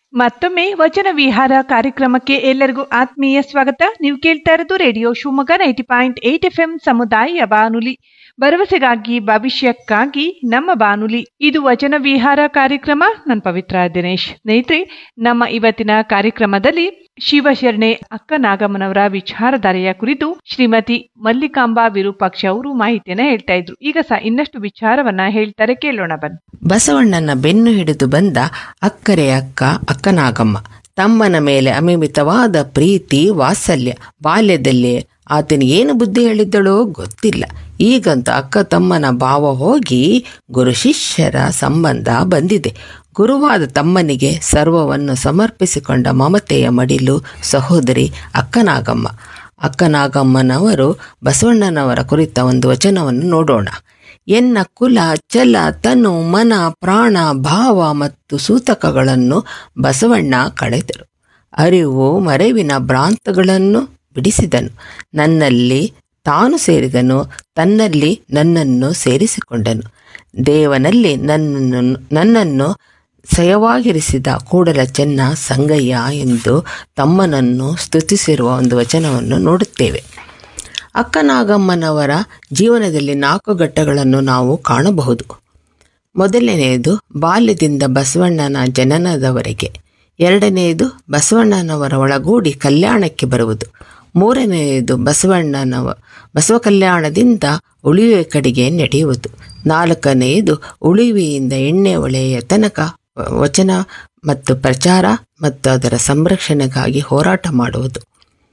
ಮತ್ತೊಮ್ಮೆ ವಚನ ವಿಹಾರ ಕಾರ್ಯಕ್ರಮಕ್ಕೆ ಎಲ್ಲರಿಗೂ ಆತ್ಮೀಯ ಸ್ವಾಗತ ನೀವು ಕೇಳ್ತಾ ಇರೋದು radio Shivamogga ninety point eight F M ಸಮುದಾಯ ಬಾನುಲಿ ಭರವಸೆಗಾಗಿ ಭವಿಷ್ಯಕ್ಕಾಗಿ ನಮ್ಮ ಬಾನುಲಿ ಇದು ವಚನ ವಿಹಾರ ಕಾರ್ಯಕ್ರಮ ನನ್ನ ಪವಿತ್ರ ದಿನೇಶ್ ಸ್ನೇಹಿತರೆ ನಮ್ಮ ಇವತ್ತಿನ ಕಾರ್ಯಕ್ರಮದಲ್ಲಿ ಶಿವಶರಣೆ ಅಕ್ಕ ನಾಗಮ್ಮನವರ ವಿಚಾರಧಾರೆಯ ಕುರಿತು ಶ್ರೀಮತಿ ಮಲ್ಲಿಕಾಂಬಾ ವಿರೂಪಾಕ್ಷ ಅವರು ಮಾಹಿತಿಯನ್ನ ಹೇಳ್ತಾ ಇದ್ರು ಈಗ ಸಹ ಇನ್ನಷ್ಟು ವಿಚಾರವನ್ನ ಹೇಳ್ತಾರೆ ಕೇಳೋಣ ಬನ್ನಿ ಬಸವಣ್ಣನ ಬೆನ್ನು ಹಿಡಿದು ಬಂದ ಅಕ್ಕರೆ ಅಕ್ಕ ಅಕ್ಕನಾಗಮ್ಮ ತಮ್ಮನ ಮೇಲೆ ಅಮಿಮಿತವಾದ ಪ್ರೀತಿ ವಾತ್ಸಲ್ಯ ಬಾಲ್ಯದಲ್ಲೇ ಆತನಿಗೇನು ಬುದ್ಧಿ ಹೇಳಿದ್ದಳೋ ಗೊತ್ತಿಲ್ಲ ಈಗಂತೂ ಅಕ್ಕ ತಮ್ಮನ ಭಾವ ಹೋಗಿ ಗುರು ಶಿಷ್ಯರ ಸಂಬಂಧ ಬಂದಿದೆ ಗುರುವಾದ ತಮ್ಮನಿಗೆ ಸರ್ವವನ್ನು ಸಮರ್ಪಿಸಿಕೊಂಡ ಮಮತೆಯ ಮಡಿಲು ಸಹೋದರಿ ಅಕ್ಕನಾಗಮ್ಮ ಅಕ್ಕನಾಗಮ್ಮನವರು ಬಸವಣ್ಣನವರ ಕುರಿತ ಒಂದು ವಚನವನ್ನು ನೋಡೋಣ ಎನ್ನ ಕುಲ ಚಲ ತನು ಮನ ಪ್ರಾಣ ಭಾವ ಮತ್ತು ಸೂತಕಗಳನ್ನು ಬಸವಣ್ಣ ಕಳೆದರು ಅರಿವು ಮರೆವಿನ ಭ್ರಾಂತಗಳನ್ನು ಬಿಡಿಸಿದನು ನನ್ನಲ್ಲಿ ತಾನು ಸೇರಿದನು ತನ್ನಲ್ಲಿ ನನ್ನನ್ನು ಸೇರಿಸಿಕೊಂಡನು ದೇವನಲ್ಲಿ ನನ್ನನ್ನು ನನ್ನನ್ನು ಸಯವಾಗಿರಿಸಿದ ಕೂಡಲ ಚೆನ್ನ ಸಂಗಯ್ಯ ಎಂದು ತಮ್ಮನನ್ನು ಸ್ತುತಿಸಿರುವ ಒಂದು ವಚನವನ್ನು ನೋಡುತ್ತೇವೆ ಅಕ್ಕನಾಗಮ್ಮನವರ ಜೀವನದಲ್ಲಿ ನಾಲ್ಕು ಘಟ್ಟಗಳನ್ನು ನಾವು ಕಾಣಬಹುದು ಮೊದಲನೆಯದು ಬಾಲ್ಯದಿಂದ ಬಸವಣ್ಣನ ಜನನದವರೆಗೆ ಎರಡನೆಯದು ಬಸವಣ್ಣನವರ ಒಳಗೂಡಿ ಕಲ್ಯಾಣಕ್ಕೆ ಬರುವುದು ಮೂರನೆಯದು ಬಸವಣ್ಣನವ ಬಸವ ಕಲ್ಯಾಣದಿಂದ ಉಳಿವೆ ಕಡೆಗೆ ನಡೆಯುವುದು ನಾಲ್ಕನೆಯದು ಉಳಿವಿಯಿಂದ ಎಣ್ಣೆ ಒಳೆಯ ತನಕ ವಚನ ಮತ್ತು ಪ್ರಚಾರ ಮತ್ತು ಅದರ ಸಂರಕ್ಷಣೆಗಾಗಿ ಹೋರಾಟ ಮಾಡುವುದು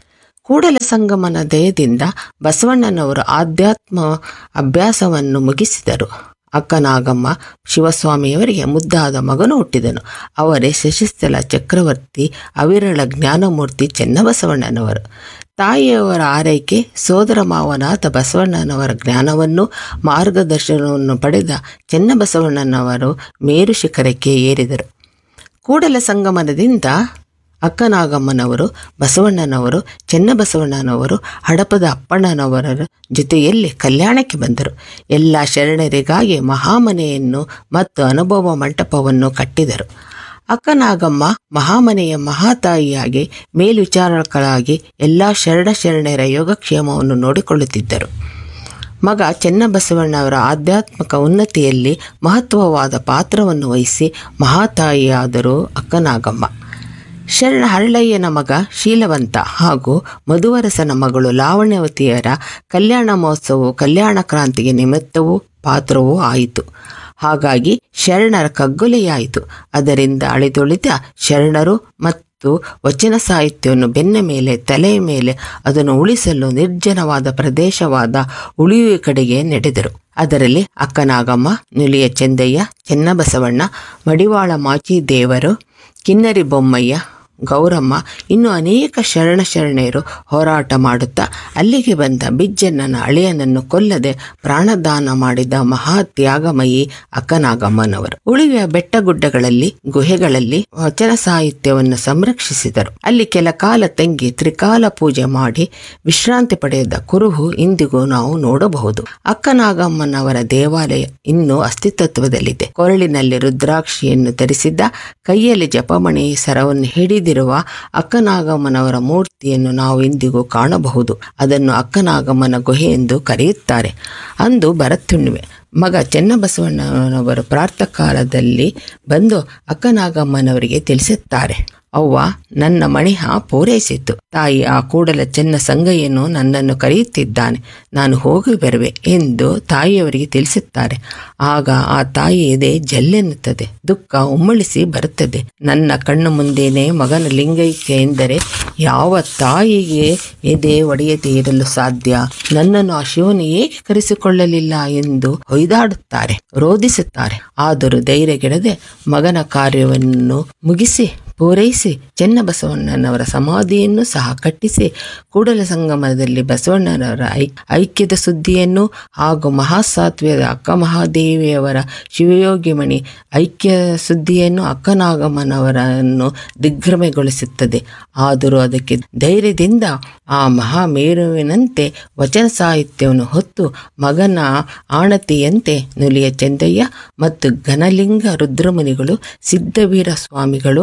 ಕೂಡಲ ಸಂಗಮನ ದಯದಿಂದ ಬಸವಣ್ಣನವರು ಆಧ್ಯಾತ್ಮ ಅಭ್ಯಾಸವನ್ನು ಮುಗಿಸಿದರು ಅಕ್ಕನಾಗಮ್ಮ ಶಿವಸ್ವಾಮಿಯವರಿಗೆ ಮುದ್ದಾದ ಮಗನು ಹುಟ್ಟಿದನು ಅವರೇ ಶಶಿಸ್ಥಲ ಚಕ್ರವರ್ತಿ ಅವಿರಳ ಜ್ಞಾನಮೂರ್ತಿ ಚೆನ್ನಬಸವಣ್ಣನವರು ತಾಯಿಯವರ ಆರೈಕೆ ಸೋದರ ಮಾವನಾದ ಬಸವಣ್ಣನವರ ಜ್ಞಾನವನ್ನು ಮಾರ್ಗದರ್ಶನವನ್ನು ಪಡೆದ ಚೆನ್ನಬಸವಣ್ಣನವರು ಮೇರು ಶಿಖರಕ್ಕೆ ಏರಿದರು ಕೂಡಲ ಸಂಗಮನದಿಂದ ಅಕ್ಕನಾಗಮ್ಮನವರು ಬಸವಣ್ಣನವರು ಚೆನ್ನಬಸವಣ್ಣನವರು ಹಡಪದ ಅಪ್ಪಣ್ಣನವರ ಜೊತೆಯಲ್ಲಿ ಕಲ್ಯಾಣಕ್ಕೆ ಬಂದರು ಎಲ್ಲ ಶರಣರಿಗಾಗಿ ಮಹಾಮನೆಯನ್ನು ಮತ್ತು ಅನುಭವ ಮಂಟಪವನ್ನು ಕಟ್ಟಿದರು ಅಕ್ಕನಾಗಮ್ಮ ಮಹಾಮನೆಯ ಮಹಾತಾಯಿಯಾಗಿ ಮೇಲ್ವಿಚಾರಕಳಾಗಿ ಎಲ್ಲ ಶರಣ ಶರಣರ ಯೋಗಕ್ಷೇಮವನ್ನು ನೋಡಿಕೊಳ್ಳುತ್ತಿದ್ದರು ಮಗ ಚೆನ್ನಬಸವಣ್ಣವರ ಆಧ್ಯಾತ್ಮಿಕ ಉನ್ನತಿಯಲ್ಲಿ ಮಹತ್ವವಾದ ಪಾತ್ರವನ್ನು ವಹಿಸಿ ಮಹಾತಾಯಿಯಾದರು ಅಕ್ಕನಾಗಮ್ಮ ಶರಣ ಹರಳಯ್ಯನ ಮಗ ಶೀಲವಂತ ಹಾಗೂ ಮಧುವರಸನ ಮಗಳು ಲಾವಣ್ಯವತಿಯರ ಕಲ್ಯಾಣ ಮಹೋತ್ಸವವು ಕಲ್ಯಾಣ ಕ್ರಾಂತಿಗೆ ನಿಮಿತ್ತವೂ ಪಾತ್ರವೂ ಆಯಿತು ಹಾಗಾಗಿ ಶರಣರ ಕಗ್ಗೊಲೆಯಾಯಿತು ಅದರಿಂದ ಅಳಿದೊಳಿದ ಶರಣರು ಮತ್ತು ವಚನ ಸಾಹಿತ್ಯವನ್ನು ಬೆನ್ನ ಮೇಲೆ ತಲೆಯ ಮೇಲೆ ಅದನ್ನು ಉಳಿಸಲು ನಿರ್ಜನವಾದ ಪ್ರದೇಶವಾದ ಉಳಿಯುವ ಕಡೆಗೆ ನಡೆದರು ಅದರಲ್ಲಿ ಅಕ್ಕನಾಗಮ್ಮ ನುಲಿಯ ಚೆಂದಯ್ಯ ಚೆನ್ನಬಸವಣ್ಣ ಮಡಿವಾಳ ಮಾಚಿ ದೇವರು ಕಿನ್ನರಿ ಬೊಮ್ಮಯ್ಯ ಗೌರಮ್ಮ ಇನ್ನು ಅನೇಕ ಶರಣ ಶರಣೆಯರು ಹೋರಾಟ ಮಾಡುತ್ತಾ ಅಲ್ಲಿಗೆ ಬಂದ ಬಿಜ್ಜಣ್ಣನ ಅಳಿಯನನ್ನು ಕೊಲ್ಲದೆ ಪ್ರಾಣದಾನ ಮಾಡಿದ ಮಹಾ ತ್ಯಾಗಮಯಿ ಅಕ್ಕನಾಗಮ್ಮನವರು ಉಳಿವಿಯ ಬೆಟ್ಟಗುಡ್ಡಗಳಲ್ಲಿ ಗುಹೆಗಳಲ್ಲಿ ವಚನ ಸಾಹಿತ್ಯವನ್ನು ಸಂರಕ್ಷಿಸಿದರು ಅಲ್ಲಿ ಕೆಲ ಕಾಲ ತಂಗಿ ತ್ರಿಕಾಲ ಪೂಜೆ ಮಾಡಿ ವಿಶ್ರಾಂತಿ ಪಡೆದ ಕುರುಹು ಇಂದಿಗೂ ನಾವು ನೋಡಬಹುದು ಅಕ್ಕನಾಗಮ್ಮನವರ ದೇವಾಲಯ ಇನ್ನೂ ಅಸ್ತಿತ್ವದಲ್ಲಿದೆ ಕೊರಳಿನಲ್ಲಿ ರುದ್ರಾಕ್ಷಿಯನ್ನು ಧರಿಸಿದ್ದ ಕೈಯಲ್ಲಿ ಜಪಮಣಿ ಸರವನ್ನು ಹಿಡಿದಿರುವ ಅಕ್ಕನಾಗಮ್ಮನವರ ಮೂರ್ತಿಯನ್ನು ನಾವು ಇಂದಿಗೂ ಕಾಣಬಹುದು ಅದನ್ನು ಅಕ್ಕನಾಗಮ್ಮನ ಗುಹೆ ಎಂದು ಕರೆಯುತ್ತಾರೆ ಅಂದು ಭರತುಣ್ಣಿಮೆ ಮಗ ಚೆನ್ನಬಸವಣ್ಣನವರು ಪ್ರಾರ್ಥ ಕಾಲದಲ್ಲಿ ಬಂದು ಅಕ್ಕನಾಗಮ್ಮನವರಿಗೆ ತಿಳಿಸುತ್ತಾರೆ ಅವ್ವ ನನ್ನ ಮಣಿಹ ಪೂರೈಸಿತು ತಾಯಿ ಆ ಕೂಡಲ ಚೆನ್ನ ಸಂಗಯ್ಯನು ನನ್ನನ್ನು ಕರೆಯುತ್ತಿದ್ದಾನೆ ನಾನು ಹೋಗಿ ಬರುವೆ ಎಂದು ತಾಯಿಯವರಿಗೆ ತಿಳಿಸುತ್ತಾರೆ ಆಗ ಆ ತಾಯಿ ಎದೆ ಜಲ್ಲೆನ್ನುತ್ತದೆ ದುಃಖ ಉಮ್ಮಳಿಸಿ ಬರುತ್ತದೆ ನನ್ನ ಕಣ್ಣು ಮುಂದೇನೆ ಮಗನ ಲಿಂಗೈಕ್ಯ ಎಂದರೆ ಯಾವ ತಾಯಿಗೆ ಎದೆ ಒಡೆಯದೇ ಇರಲು ಸಾಧ್ಯ ನನ್ನನ್ನು ಆ ಶಿವನು ಏಕೆ ಕರೆಸಿಕೊಳ್ಳಲಿಲ್ಲ ಎಂದು ಹೊಯ್ದಾಡುತ್ತಾರೆ ರೋಧಿಸುತ್ತಾರೆ ಆದರೂ ಧೈರ್ಯಗೆಡದೆ ಮಗನ ಕಾರ್ಯವನ್ನು ಮುಗಿಸಿ ಪೂರೈಸಿ ಚೆನ್ನಬಸವಣ್ಣನವರ ಸಮಾಧಿಯನ್ನು ಸಹ ಕಟ್ಟಿಸಿ ಕೂಡಲ ಸಂಗಮದಲ್ಲಿ ಬಸವಣ್ಣನವರ ಐ ಐಕ್ಯದ ಸುದ್ದಿಯನ್ನು ಹಾಗೂ ಮಹಾಸಾತ್ವ್ಯದ ಅಕ್ಕ ಮಹಾದೇವಿಯವರ ಶಿವಯೋಗಿಮಣಿ ಐಕ್ಯ ಸುದ್ದಿಯನ್ನು ಅಕ್ಕನಾಗಮ್ಮನವರನ್ನು ದಿಗ್ಭ್ರಮೆಗೊಳಿಸುತ್ತದೆ ಆದರೂ ಅದಕ್ಕೆ ಧೈರ್ಯದಿಂದ ಆ ಮಹಾಮೇರುವಿನಂತೆ ವಚನ ಸಾಹಿತ್ಯವನ್ನು ಹೊತ್ತು ಮಗನ ಆಣತಿಯಂತೆ ನುಲಿಯ ಚೆಂದಯ್ಯ ಮತ್ತು ಘನಲಿಂಗ ರುದ್ರಮುನಿಗಳು ಸಿದ್ಧವೀರ ಸ್ವಾಮಿಗಳು ಮೊದಲ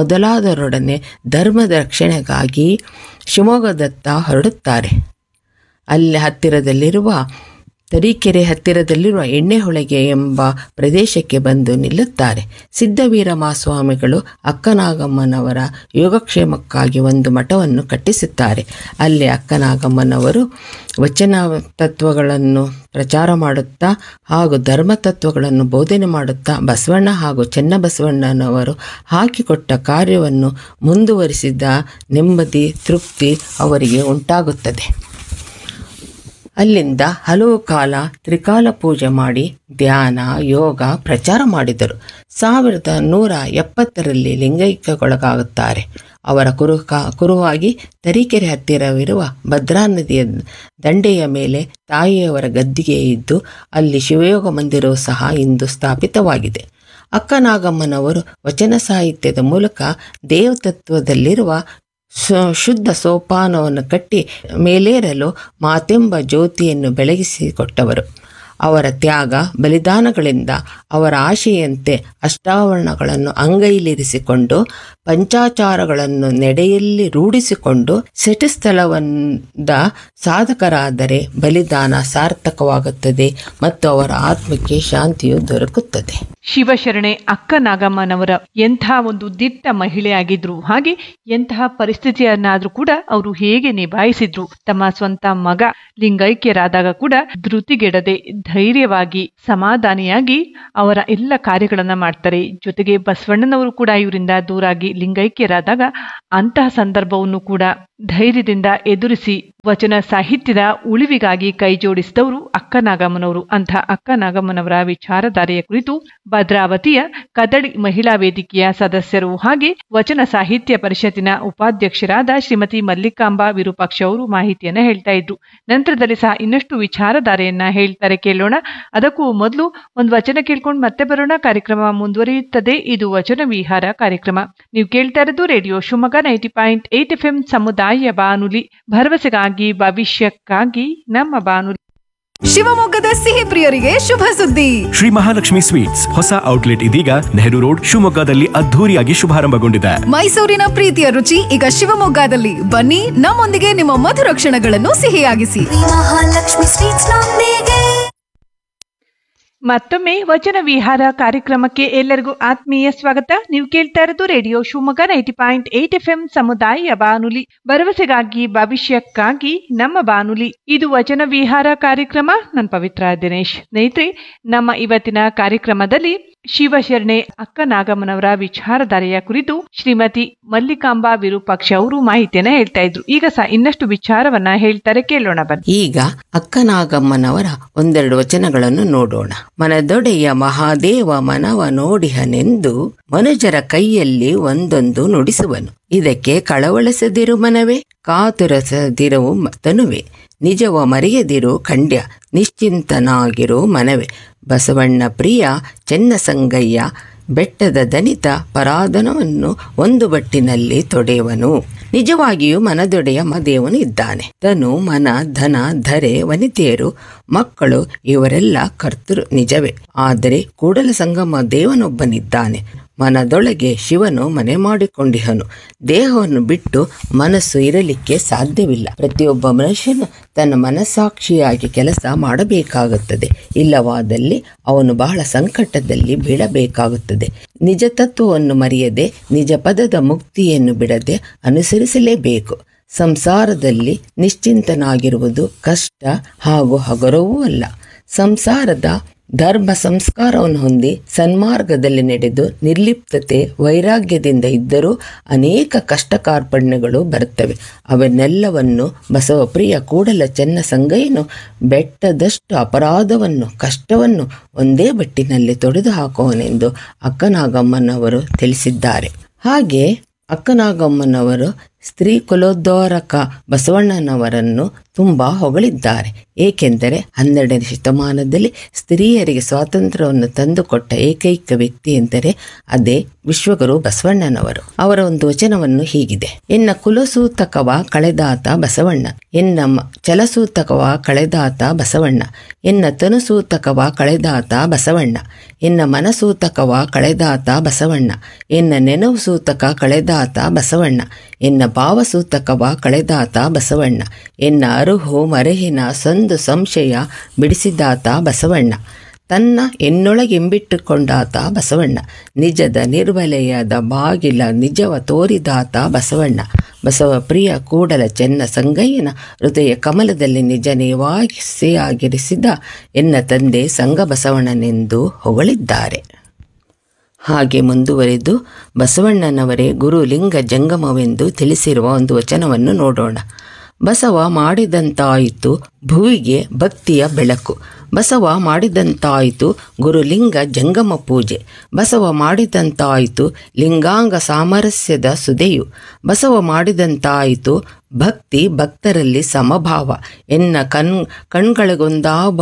ಮೊದಲಾದವರೊಡನೆ ಧರ್ಮದ ರಕ್ಷಣೆಗಾಗಿ ಶಿವಮೊಗ್ಗದತ್ತ ಹೊರಡುತ್ತಾರೆ ಅಲ್ಲಿ ಹತ್ತಿರದಲ್ಲಿರುವ ತರೀಕೆರೆ ಹತ್ತಿರದಲ್ಲಿರುವ ಎಣ್ಣೆಹೊಳೆಗೆ ಎಂಬ ಪ್ರದೇಶಕ್ಕೆ ಬಂದು ನಿಲ್ಲುತ್ತಾರೆ ಸಿದ್ಧವೀರ ಮಹಾಸ್ವಾಮಿಗಳು ಅಕ್ಕನಾಗಮ್ಮನವರ ಯೋಗಕ್ಷೇಮಕ್ಕಾಗಿ ಒಂದು ಮಠವನ್ನು ಕಟ್ಟಿಸುತ್ತಾರೆ ಅಲ್ಲಿ ಅಕ್ಕನಾಗಮ್ಮನವರು ವಚನ ತತ್ವಗಳನ್ನು ಪ್ರಚಾರ ಮಾಡುತ್ತಾ ಹಾಗೂ ಧರ್ಮ ತತ್ವಗಳನ್ನು ಬೋಧನೆ ಮಾಡುತ್ತಾ ಬಸವಣ್ಣ ಹಾಗೂ ಚೆನ್ನಬಸವಣ್ಣನವರು ಹಾಕಿಕೊಟ್ಟ ಕಾರ್ಯವನ್ನು ಮುಂದುವರಿಸಿದ ನೆಮ್ಮದಿ ತೃಪ್ತಿ ಅವರಿಗೆ ಉಂಟಾಗುತ್ತದೆ ಅಲ್ಲಿಂದ ಹಲವು ಕಾಲ ತ್ರಿಕಾಲ ಪೂಜೆ ಮಾಡಿ ಧ್ಯಾನ ಯೋಗ ಪ್ರಚಾರ ಮಾಡಿದರು ಸಾವಿರದ ನೂರ ಎಪ್ಪತ್ತರಲ್ಲಿ ಲಿಂಗೈಕ್ಯಗೊಳಗಾಗುತ್ತಾರೆ ಅವರ ಕುರು ಕುರುವಾಗಿ ತರೀಕೆರೆ ಹತ್ತಿರವಿರುವ ಭದ್ರಾ ನದಿಯ ದಂಡೆಯ ಮೇಲೆ ತಾಯಿಯವರ ಗದ್ದಿಗೆ ಇದ್ದು ಅಲ್ಲಿ ಶಿವಯೋಗ ಮಂದಿರವು ಸಹ ಇಂದು ಸ್ಥಾಪಿತವಾಗಿದೆ ಅಕ್ಕನಾಗಮ್ಮನವರು ವಚನ ಸಾಹಿತ್ಯದ ಮೂಲಕ ದೇವತತ್ವದಲ್ಲಿರುವ ಶುದ್ಧ ಸೋಪಾನವನ್ನು ಕಟ್ಟಿ ಮೇಲೇರಲು ಮಾತೆಂಬ ಜ್ಯೋತಿಯನ್ನು ಬೆಳಗಿಸಿಕೊಟ್ಟವರು ಅವರ ತ್ಯಾಗ ಬಲಿದಾನಗಳಿಂದ ಅವರ ಆಶೆಯಂತೆ ಅಷ್ಟಾವರಣಗಳನ್ನು ಅಂಗೈಲಿರಿಸಿಕೊಂಡು ಪಂಚಾಚಾರಗಳನ್ನು ನೆಡೆಯಲ್ಲಿ ರೂಢಿಸಿಕೊಂಡು ಸೆಟಸ್ಥಳವಂದ ಸಾಧಕರಾದರೆ ಬಲಿದಾನ ಸಾರ್ಥಕವಾಗುತ್ತದೆ ಮತ್ತು ಅವರ ಆತ್ಮಕ್ಕೆ ಶಾಂತಿಯು ದೊರಕುತ್ತದೆ ಶಿವಶರಣೆ ಅಕ್ಕ ನಾಗಮ್ಮನವರ ಎಂಥ ಒಂದು ದಿಟ್ಟ ಮಹಿಳೆಯಾಗಿದ್ರು ಹಾಗೆ ಎಂತಹ ಪರಿಸ್ಥಿತಿಯನ್ನಾದ್ರೂ ಕೂಡ ಅವರು ಹೇಗೆ ನಿಭಾಯಿಸಿದ್ರು ತಮ್ಮ ಸ್ವಂತ ಮಗ ಲಿಂಗೈಕ್ಯರಾದಾಗ ಕೂಡ ಧೃತಿಗೆಡದೆ ಧೈರ್ಯವಾಗಿ ಸಮಾಧಾನಿಯಾಗಿ ಅವರ ಎಲ್ಲ ಕಾರ್ಯಗಳನ್ನ ಮಾಡ್ತಾರೆ ಜೊತೆಗೆ ಬಸವಣ್ಣನವರು ಕೂಡ ಇವರಿಂದ ದೂರಾಗಿ ಲಿಂಗೈಕ್ಯರಾದಾಗ ಅಂತಹ ಸಂದರ್ಭವನ್ನು ಕೂಡ ಧೈರ್ಯದಿಂದ ಎದುರಿಸಿ ವಚನ ಸಾಹಿತ್ಯದ ಉಳಿವಿಗಾಗಿ ಕೈ ಜೋಡಿಸಿದವರು ಅಕ್ಕ ನಾಗಮ್ಮನವರು ಅಂಥ ಅಕ್ಕ ನಾಗಮ್ಮನವರ ವಿಚಾರಧಾರೆಯ ಕುರಿತು ಭದ್ರಾವತಿಯ ಕದಳಿ ಮಹಿಳಾ ವೇದಿಕೆಯ ಸದಸ್ಯರು ಹಾಗೆ ವಚನ ಸಾಹಿತ್ಯ ಪರಿಷತ್ತಿನ ಉಪಾಧ್ಯಕ್ಷರಾದ ಶ್ರೀಮತಿ ಮಲ್ಲಿಕಾಂಬಾ ವಿರೂಪಾಕ್ಷ ಅವರು ಮಾಹಿತಿಯನ್ನ ಹೇಳ್ತಾ ಇದ್ರು ನಂತರದಲ್ಲಿ ಸಹ ಇನ್ನಷ್ಟು ವಿಚಾರಧಾರೆಯನ್ನ ಹೇಳ್ತಾರೆ ಕೇಳೋಣ ಅದಕ್ಕೂ ಮೊದಲು ಒಂದು ವಚನ ಕೇಳ್ಕೊಂಡು ಮತ್ತೆ ಬರೋಣ ಕಾರ್ಯಕ್ರಮ ಮುಂದುವರಿಯುತ್ತದೆ ಇದು ವಚನ ವಿಹಾರ ಕಾರ್ಯಕ್ರಮ ನೀವು ಕೇಳ್ತಾ ಇರೋದು radio Shivamogga ninety point eight F M ಸಮುದಾಯ ಬಾನುಲಿ ಭರವಸೆಗಾಗಿ ಭವಿಷ್ಯಕ್ಕಾಗಿ ನಮ್ಮ ಬಾನುಲಿ ಶಿವಮೊಗ್ಗದ ಸಿಹಿ ಪ್ರಿಯರಿಗೆ ಶುಭ ಸುದ್ದಿ ಶ್ರೀ ಮಹಾಲಕ್ಷ್ಮಿ ಸ್ವೀಟ್ಸ್ ಹೊಸ ಔಟ್ಲೆಟ್ ಇದೀಗ ನೆಹರು ರೋಡ್ ಶಿವಮೊಗ್ಗದಲ್ಲಿ ಅದ್ಧೂರಿಯಾಗಿ ಶುಭಾರಂಭಗೊಂಡಿದೆ ಮೈಸೂರಿನ ಪ್ರೀತಿಯ ರುಚಿ ಈಗ ಶಿವಮೊಗ್ಗದಲ್ಲಿ ಬನ್ನಿ ನಮ್ಮೊಂದಿಗೆ ನಿಮ್ಮ ಮಧುರ ಕ್ಷಣಗಳನ್ನು ಸಿಹಿಯಾಗಿಸಿ ಮಹಾಲಕ್ಷ್ಮಿ ಸ್ವೀಟ್ಸ್ ನೊಂದಿಗೆ ಮತ್ತೊಮ್ಮೆ ವಚನ ವಿಹಾರ ಕಾರ್ಯಕ್ರಮಕ್ಕೆ ಎಲ್ಲರಿಗೂ ಆತ್ಮೀಯ ಸ್ವಾಗತ ನೀವು ಕೇಳ್ತಾ ಇರೋದು radio Shivamogga ninety point eight F M ಸಮುದಾಯ ಬಾನುಲಿ ಭರವಸೆಗಾಗಿ ಭವಿಷ್ಯಕ್ಕಾಗಿ ನಮ್ಮ ಬಾನುಲಿ ಇದು ವಚನ ವಿಹಾರ ಕಾರ್ಯಕ್ರಮ ನಾನು ಪವಿತ್ರ ದಿನೇಶ್ ಸ್ನೇಹಿತರೆ ನಮ್ಮ ಇವತ್ತಿನ ಕಾರ್ಯಕ್ರಮದಲ್ಲಿ ಶಿವಶರಣೆ ಅಕ್ಕ ನಾಗಮ್ಮನವರ ವಿಚಾರಧಾರೆಯ ಕುರಿತು ಶ್ರೀಮತಿ ಮಲ್ಲಿಕಾಂಬಾ ವಿರೂಪಾಕ್ಷ ಅವರು ಮಾಹಿತಿಯನ್ನ ಹೇಳ್ತಾ ಇದ್ರು ಈಗ ಸಹ ಇನ್ನಷ್ಟು ವಿಚಾರವನ್ನ ಹೇಳ್ತಾರೆ ಕೇಳೋಣ ಬನ್ನಿ ಈಗ ಅಕ್ಕನಾಗಮ್ಮನವರ ಒಂದೆರಡು ವಚನಗಳನ್ನು ನೋಡೋಣ ಮನದೊಡೆಯ ಮಹಾದೇವ ಮನವ ನೋಡಿಹನೆಂದು ಮನುಜರ ಕೈಯಲ್ಲಿ ಒಂದೊಂದು ನುಡಿಸುವನು ಇದಕ್ಕೆ ಕಳವಳಿಸದಿರು ಮನವೇ ಕಾತುರಸದಿರುವು ತನುವೆ ನಿಜವ ಮರೆಯದಿರು ಖಂಡ್ಯ ನಿಶ್ಚಿಂತನಾಗಿರು ಮನವೇ ಬಸವಣ್ಣ ಪ್ರಿಯ ಚೆನ್ನಸಂಗಯ್ಯ ಬೆಟ್ಟದ ದನಿತ ಪರಾಧನವನ್ನು ಒಂದು ಬಟ್ಟಿನಲ್ಲಿ ತೊಡೆಯವನು ನಿಜವಾಗಿಯೂ ಮನದೊಡೆಯ ಮದೇವನು ಇದ್ದಾನೆ ತನು ಮನ ಧನ ಧರೆ ವನಿತೆಯರು ಮಕ್ಕಳು ಇವರೆಲ್ಲ ಕರ್ತೃ ನಿಜವೇ ಆದರೆ ಕೂಡಲ ಸಂಗಮ ದೇವನೊಬ್ಬನಿದ್ದಾನೆ ಮನದೊಳಗೆ ಶಿವನು ಮನೆ ಮಾಡಿಕೊಂಡಿಹನು ದೇಹವನ್ನು ಬಿಟ್ಟು ಮನಸ್ಸು ಇರಲಿಕ್ಕೆ ಸಾಧ್ಯವಿಲ್ಲ ಪ್ರತಿಯೊಬ್ಬ ಮನುಷ್ಯನು ತನ್ನ ಮನಸ್ಸಾಕ್ಷಿಯಾಗಿ ಕೆಲಸ ಮಾಡಬೇಕಾಗುತ್ತದೆ ಇಲ್ಲವಾದಲ್ಲಿ ಅವನು ಬಹಳ ಸಂಕಟದಲ್ಲಿ ಬೀಳಬೇಕಾಗುತ್ತದೆ ನಿಜ ತತ್ವವನ್ನು ಮರೆಯದೆ ನಿಜ ಪದದ ಮುಕ್ತಿಯನ್ನು ಬಿಡದೆ ಅನುಸರಿಸಲೇಬೇಕು ಸಂಸಾರದಲ್ಲಿ ನಿಶ್ಚಿಂತನಾಗಿರುವುದು ಕಷ್ಟ ಹಾಗೂ ಹಗರವೂ ಅಲ್ಲ ಸಂಸಾರದ ಧರ್ಮ ಸಂಸ್ಕಾರವನ್ನು ಹೊಂದಿ ಸನ್ಮಾರ್ಗದಲ್ಲಿ ನಡೆದು ನಿರ್ಲಿಪ್ತತೆ ವೈರಾಗ್ಯದಿಂದ ಇದ್ದರೂ ಅನೇಕ ಕಷ್ಟ ಕಾರ್ಪಣ್ಯಗಳು ಬರುತ್ತವೆ ಅವನ್ನೆಲ್ಲವನ್ನು ಬಸವಪ್ರಿಯ ಕೂಡಲ ಚೆನ್ನ ಸಂಗಯ್ಯನು ಬೆಟ್ಟದಷ್ಟು ಅಪರಾಧವನ್ನು ಕಷ್ಟವನ್ನು ಒಂದೇ ಬಟ್ಟಿನಲ್ಲಿ ತೊಡೆದು ಹಾಕುವನೆಂದು ಅಕ್ಕನಾಗಮ್ಮನವರು ತಿಳಿಸಿದ್ದಾರೆ ಹಾಗೆ ಅಕ್ಕನಾಗಮ್ಮನವರು ಸ್ತ್ರೀ ಕುಲೋದ್ಧಾರಕ ಬಸವಣ್ಣನವರನ್ನು ತುಂಬ ಹೊಗಳಿದ್ದಾರೆ ಏಕೆಂದರೆ ಹನ್ನೆರಡನೇ ಶತಮಾನದಲ್ಲಿ ಸ್ತ್ರೀಯರಿಗೆ ಸ್ವಾತಂತ್ರ್ಯವನ್ನು ತಂದುಕೊಟ್ಟ ಏಕೈಕ ವ್ಯಕ್ತಿ ಎಂದರೆ ಅದೇ ವಿಶ್ವಗುರು ಬಸವಣ್ಣನವರು ಅವರ ಒಂದು ವಚನವನ್ನು ಹೀಗಿದೆ ಎನ್ನ ಕುಲಸೂತಕವ ಕಳೆದಾತ ಬಸವಣ್ಣ ಎನ್ನ ಮ- ಚಲಸೂತಕವ ಕಳೆದಾತ ಬಸವಣ್ಣ ಎನ್ನ ತನುಸೂತಕವ ಕಳೆದಾತ ಬಸವಣ್ಣ ಎನ್ನ ಮನಸೂತಕವ ಕಳೆದಾತ ಬಸವಣ್ಣ ಎನ್ನ ನೆನವು ಸೂತಕ ಕಳೆದಾತ ಬಸವಣ್ಣ ಎನ್ನ ಭಾವಸೂತಕವ ಕಳೆದಾತ ಬಸವಣ್ಣ ಎನ್ನ ಅರುಹು ಮರೆಹಿನ ಸಂದು ಸಂಶಯ ಬಿಡಿಸಿದಾತ ಬಸವಣ್ಣ ತನ್ನ ಎನ್ನೊಳಗೆಂಬಿಟ್ಟುಕೊಂಡಾತ ಬಸವಣ್ಣ ನಿಜದ ನಿರ್ವಲಯದ ಬಾಗಿಲ ನಿಜವ ತೋರಿದಾತ ಬಸವಣ್ಣ ಬಸವ ಪ್ರಿಯ ಕೂಡಲ ಚೆನ್ನ ಸಂಗಯ್ಯನ ಹೃದಯ ಕಮಲದಲ್ಲಿ ನಿಜ ನಿವಾಸಿಯಾಗಿರಿಸಿದ ಎನ್ನ ತಂದೆ ಸಂಗ ಬಸವಣ್ಣನೆಂದು ಹೊಗಳಿದ್ದಾರೆ ಹಾಗೆ ಮುಂದುವರೆದು ಬಸವಣ್ಣನವರೇ ಗುರು ಲಿಂಗ ಜಂಗಮವೆಂದು ತಿಳಿಸಿರುವ ಒಂದು ವಚನವನ್ನು ನೋಡೋಣ ಬಸವ ಮಾಡಿದಂತಾಯಿತು ಭುವಿಗೆ ಭಕ್ತಿಯ ಬೆಳಕು ಬಸವ ಮಾಡಿದಂತಾಯಿತು ಗುರುಲಿಂಗ ಜಂಗಮ ಪೂಜೆ ಬಸವ ಮಾಡಿದಂತಾಯಿತು ಲಿಂಗಾಂಗ ಸಾಮರಸ್ಯದ ಸುದೆಯು ಬಸವ ಮಾಡಿದಂತಾಯಿತು ಭಕ್ತಿ ಭಕ್ತರಲ್ಲಿ ಸಮಭಾವ ಎನ್ನ ಕಣ್ ಕಣ್ಗಳಿಗೊಂದಾಬ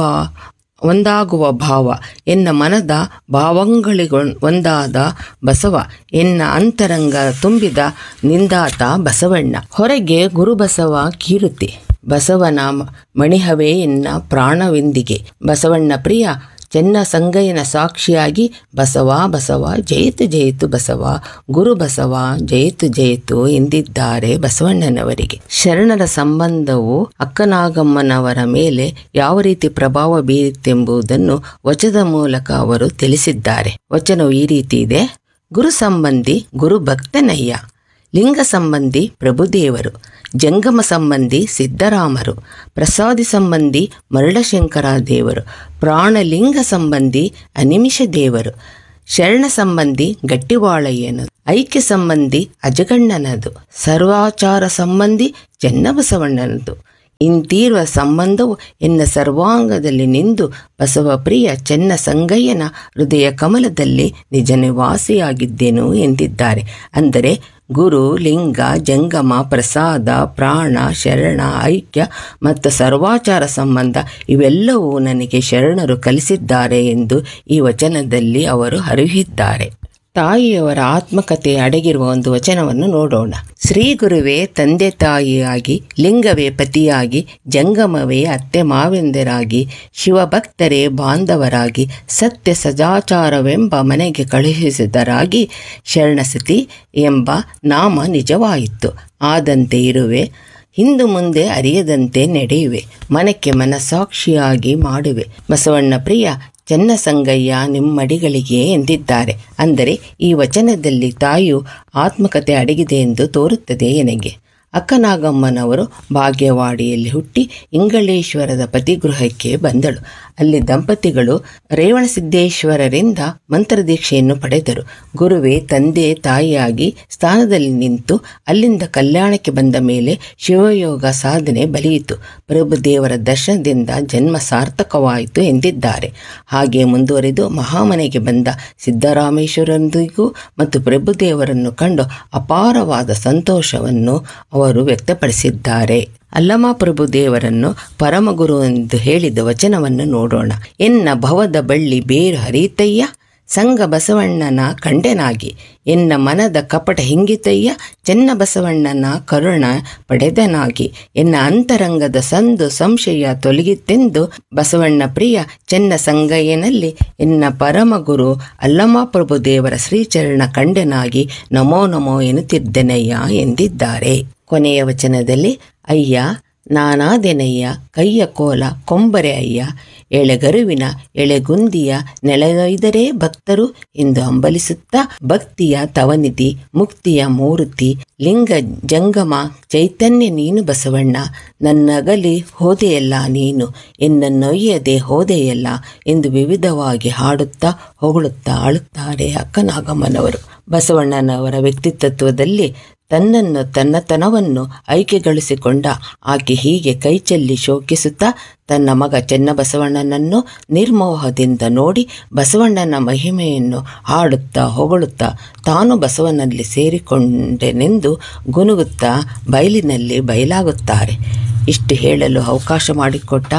ಒಂದಾಗುವ ಭಾವ ಎನ್ನ ಮನದ ಭಾವಂಗಳಿಗೊ ಒಂದಾದ ಬಸವ ಎನ್ನ ಅಂತರಂಗ ತುಂಬಿದ ನಿಂದಾತ ಬಸವಣ್ಣ ಹೊರಗೆ ಗುರುಬಸವ ಕೀರುತಿ ಬಸವನ ಮ- ಮಣಿಹವೇ ಎನ್ನ ಪ್ರಾಣವೆಂದಿಗೆ ಬಸವಣ್ಣ ಪ್ರಿಯ ಚೆನ್ನ ಸಂಗಯ್ಯನ ಸಾಕ್ಷಿಯಾಗಿ ಬಸವ ಬಸವ ಜಯಿತು ಜಯಿತು ಬಸವ ಗುರು ಬಸವ ಜಯಿತು ಜಯಿತು ಎಂದಿದ್ದಾರೆ ಬಸವಣ್ಣನವರಿಗೆ ಶರಣರ ಸಂಬಂಧವು ಅಕ್ಕನಾಗಮ್ಮನವರ ಮೇಲೆ ಯಾವ ರೀತಿ ಪ್ರಭಾವ ಬೀರಿತೆಂಬುದನ್ನು ವಚನದ ಮೂಲಕ ಅವರು ತಿಳಿಸಿದ್ದಾರೆ ವಚನವು ಈ ರೀತಿ ಇದೆ ಗುರು ಸಂಬಂಧಿ ಗುರು ಭಕ್ತನಯ್ಯ ಲಿಂಗ ಸಂಬಂಧಿ ಪ್ರಭುದೇವರು ಜಂಗಮ ಸಂಬಂಧಿ ಸಿದ್ದರಾಮರು ಪ್ರಸಾದಿ ಸಂಬಂಧಿ ಮರಳಶಂಕರ ದೇವರು ಪ್ರಾಣಲಿಂಗ ಸಂಬಂಧಿ ಅನಿಮಿಷ ದೇವರು ಶರಣ ಸಂಬಂಧಿ ಗಟ್ಟಿವಾಳಯ್ಯನದು ಐಕ್ಯ ಸಂಬಂಧಿ ಅಜಗಣ್ಣನದು ಸರ್ವಾಚಾರ ಸಂಬಂಧಿ ಚೆನ್ನಬಸವಣ್ಣನದು ಇಂತೀರುವ ಸಂಬಂಧವು ಎನ್ನ ಸರ್ವಾಂಗದಲ್ಲಿ ನಿಂದು ಬಸವ ಪ್ರಿಯ ಚೆನ್ನ ಸಂಗಯ್ಯನ ಹೃದಯ ಕಮಲದಲ್ಲಿ ನಿಜ ನಿವಾಸಿಯಾಗಿದ್ದೆನು ಎಂದಿದ್ದಾರೆ ಅಂದರೆ ಗುರು ಲಿಂಗ ಜಂಗಮ ಪ್ರಸಾದ ಪ್ರಾಣ ಶರಣ ಐಕ್ಯ ಮತ್ತು ಸರ್ವಾಚಾರ ಸಂಬಂಧ ಇವೆಲ್ಲವೂ ನನಗೆ ಶರಣರು ಕಲಿಸಿದ್ದಾರೆ ಎಂದು ಈ ವಚನದಲ್ಲಿ ಅವರು ಹರಿಹಿದ್ದಾರೆ ತಾಯಿಯವರ ಆತ್ಮಕಥೆ ಅಡಗಿರುವ ಒಂದು ವಚನವನ್ನು ನೋಡೋಣ ಶ್ರೀ ಗುರುವೇ ತಂದೆ ತಾಯಿಯಾಗಿ ಲಿಂಗವೇ ಪತಿಯಾಗಿ ಜಂಗಮವೇ ಅತ್ತೆ ಮಾವೆಂದರಾಗಿ ಶಿವಭಕ್ತರೇ ಬಾಂಧವರಾಗಿ ಸತ್ಯ ಸದಾಚಾರವೆಂಬ ಮನೆಗೆ ಕಳುಹಿಸಿದರಾಗಿ ಶರಣಸತಿ ಎಂಬ ನಾಮ ನಿಜವಾಯಿತು ಆದಂತೆ ಇರುವೆ ಹಿಂದು ಮುಂದೆ ಅರಿಯದಂತೆ ನಡೆಯುವೆ ಮನಕ್ಕೆ ಮನಸಾಕ್ಷಿಯಾಗಿ ಮಾಡುವೆ ಬಸವಣ್ಣ ಪ್ರಿಯ ಚೆನ್ನಸಂಗಯ್ಯ ನಿಮ್ಮಡಿಗಳಿಗೆ ಎಂದಿದ್ದಾರೆ ಅಂದರೆ ಈ ವಚನದಲ್ಲಿ ತಾಯಿಯು ಆತ್ಮಕತೆ ಅಡಗಿದೆ ಎಂದು ತೋರುತ್ತದೆ ನನಗೆ ಅಕ್ಕನಾಗಮ್ಮನವರು ಭಾಗ್ಯವಾಡಿಯಲ್ಲಿ ಹುಟ್ಟಿ ಇಂಗಳೇಶ್ವರದ ಪತಿಗೃಹಕ್ಕೆ ಬಂದಳು ಅಲ್ಲಿ ದಂಪತಿಗಳು ರೇವಣಸಿದ್ದೇಶ್ವರರಿಂದ ಮಂತ್ರದೀಕ್ಷೆಯನ್ನು ಪಡೆದರು ಗುರುವೇ ತಂದೆ ತಾಯಿಯಾಗಿ ಸ್ಥಾನದಲ್ಲಿ ನಿಂತು ಅಲ್ಲಿಂದ ಕಲ್ಯಾಣಕ್ಕೆ ಬಂದ ಮೇಲೆ ಶಿವಯೋಗ ಸಾಧನೆ ಬಲಿಯಿತು ಪ್ರಭುದೇವರ ದರ್ಶನದಿಂದ ಜನ್ಮ ಸಾರ್ಥಕವಾಯಿತು ಎಂದಿದ್ದಾರೆ ಹಾಗೆ ಮುಂದುವರೆದು ಮಹಾಮನೆಗೆ ಬಂದ ಸಿದ್ದರಾಮೇಶ್ವರನಿಗೂ ಮತ್ತು ಪ್ರಭುದೇವರನ್ನು ಕಂಡು ಅಪಾರವಾದ ಸಂತೋಷವನ್ನು ಅವರು ವ್ಯಕ್ತಪಡಿಸಿದ್ದಾರೆ ಅಲ್ಲಮ ಪ್ರಭು ದೇವರನ್ನು ಪರಮಗುರು ಎಂದು ಹೇಳಿದ ವಚನವನ್ನು ನೋಡೋಣ ಎನ್ನ ಭವದ ಬಳ್ಳಿ ಬೇರು ಹರಿತಯ್ಯ ಸಂಗ ಬಸವಣ್ಣನ ಕಂಡೆನಾಗಿ ಎನ್ನ ಮನದ ಕಪಟ ಹಿಂಗಿತಯ್ಯ ಚೆನ್ನ ಬಸವಣ್ಣನ ಕರುಣ ಪಡೆದನಾಗಿ ಎನ್ನ ಅಂತರಂಗದ ಸಂದು ಸಂಶಯ ತೊಲಗಿತೆಂದು ಬಸವಣ್ಣ ಪ್ರಿಯ ಚೆನ್ನ ಸಂಗಯ್ಯನಲ್ಲಿ ಎನ್ನ ಪರಮಗುರು ಅಲ್ಲಮ ಪ್ರಭು ದೇವರ ಶ್ರೀಚರಣ ಕಂಡೆನಾಗಿ ನಮೋ ನಮೋ ಎನ್ನುತ್ತಿದ್ದೆನಯ್ಯ ಎಂದಿದ್ದಾರೆ ಕೊನೆಯ ವಚನದಲ್ಲಿ ಅಯ್ಯ ನಾನಾದೆನಯ್ಯ ಕೈಯ ಕೋಲ ಕೊಂಬರೆ ಅಯ್ಯ ಎಳೆಗರುವಿನ ಎಳೆಗುಂದಿಯ ನೆಲೆದೊಯ್ದರೆ ಭಕ್ತರು ಎಂದು ಹಂಬಲಿಸುತ್ತಾ ಭಕ್ತಿಯ ತವನಿಧಿ ಮುಕ್ತಿಯ ಮೂರ್ತಿ ಲಿಂಗ ಜಂಗಮ ಚೈತನ್ಯ ನೀನು ಬಸವಣ್ಣ ನನ್ನಗಲಿ ಹೋದೆಯಲ್ಲ ನೀನು ಎನ್ನನ್ನೊಯ್ಯದೆ ಹೋದೆಯಲ್ಲ ಎಂದು ವಿವಿಧವಾಗಿ ಹಾಡುತ್ತಾ ಹೊಗಳುತ್ತಾ ಆಳುತ್ತಾರೆ ಅಕ್ಕನಾಗಮ್ಮನವರು ಬಸವಣ್ಣನವರ ವ್ಯಕ್ತಿತ್ವದಲ್ಲಿ ತನ್ನನ್ನು ತನ್ನತನವನ್ನು ಆಯ್ಕೆಗಳಿಸಿಕೊಂಡ ಆಕೆ ಹೀಗೆ ಕೈಚೆಲ್ಲಿ ಶೋಕಿಸುತ್ತಾ ತನ್ನ ಮಗ ಚೆನ್ನಬಸವಣ್ಣನನ್ನು ನಿರ್ಮೋಹದಿಂದ ನೋಡಿ ಬಸವಣ್ಣನ ಮಹಿಮೆಯನ್ನು ಹಾಡುತ್ತಾ ಹೊಗಳುತ್ತಾ ತಾನು ಬಸವನಲ್ಲಿ ಸೇರಿಕೊಂಡೆನೆಂದು ಗುನುಗುತ್ತಾ ಬಯಲಿನಲ್ಲಿ ಬಯಲಾಗುತ್ತಾರೆ ಇಷ್ಟು ಹೇಳಲು ಅವಕಾಶ ಮಾಡಿಕೊಟ್ಟ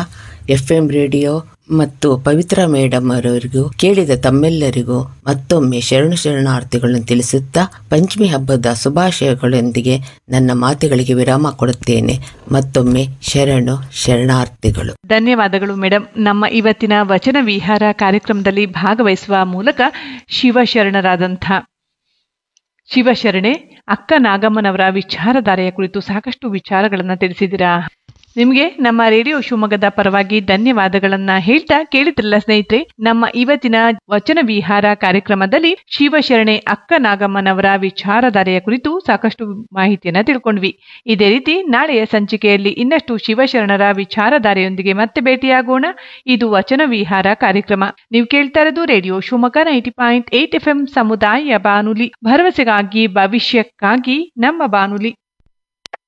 ಎಫ್ ಎಂ ರೇಡಿಯೋ ಮತ್ತು ಪವಿತ್ರ ಮೇಡಮ್ ಅವರವರಿಗೂ ಕೇಳಿದ ತಮ್ಮೆಲ್ಲರಿಗೂ ಮತ್ತೊಮ್ಮೆ ಶರಣು ಶರಣಾರ್ಥಿಗಳನ್ನು ತಿಳಿಸುತ್ತಾ ಪಂಚಮಿ ಹಬ್ಬದ ಶುಭಾಶಯಗಳೊಂದಿಗೆ ನನ್ನ ಮಾತುಗಳಿಗೆ ವಿರಾಮ ಕೊಡುತ್ತೇನೆ ಮತ್ತೊಮ್ಮೆ ಶರಣು ಶರಣಾರ್ಥಿಗಳು ಧನ್ಯವಾದಗಳು ಮೇಡಮ್ ನಮ್ಮ ಇವತ್ತಿನ ವಚನ ವಿಹಾರ ಕಾರ್ಯಕ್ರಮದಲ್ಲಿ ಭಾಗವಹಿಸುವ ಮೂಲಕ ಶಿವಶರಣರಾದಂಥ ಶಿವಶರಣೆ ಅಕ್ಕ ನಾಗಮ್ಮನವರ ವಿಚಾರಧಾರೆಯ ಕುರಿತು ಸಾಕಷ್ಟು ವಿಚಾರಗಳನ್ನು ತಿಳಿಸಿದ್ದೀರಾ ನಿಮಗೆ ನಮ್ಮ ರೇಡಿಯೋ ಶಿವಮೊಗ್ಗದ ಪರವಾಗಿ ಧನ್ಯವಾದಗಳನ್ನ ಹೇಳ್ತಾ ಕೇಳಿದ್ರಲ್ಲ ಸ್ನೇಹಿತರೆ ನಮ್ಮ ಇವತ್ತಿನ ವಚನ ವಿಹಾರ ಕಾರ್ಯಕ್ರಮದಲ್ಲಿ ಶಿವಶರಣೆ ಅಕ್ಕ ನಾಗಮ್ಮನವರ ವಿಚಾರಧಾರೆಯ ಕುರಿತು ಸಾಕಷ್ಟು ಮಾಹಿತಿಯನ್ನ ತಿಳ್ಕೊಂಡ್ವಿ ಇದೇ ರೀತಿ ನಾಳೆಯ ಸಂಚಿಕೆಯಲ್ಲಿ ಇನ್ನಷ್ಟು ಶಿವಶರಣರ ವಿಚಾರಧಾರೆಯೊಂದಿಗೆ ಮತ್ತೆ ಭೇಟಿಯಾಗೋಣ ಇದು ವಚನ ವಿಹಾರ ಕಾರ್ಯಕ್ರಮ ನೀವು ಕೇಳ್ತಾ ಇರೋದು radio Shivamogga ninety point eight F M ಸಮುದಾಯ ಬಾನುಲಿ ಭರವಸೆಗಾಗಿ ಭವಿಷ್ಯಕ್ಕಾಗಿ ನಮ್ಮ ಬಾನುಲಿ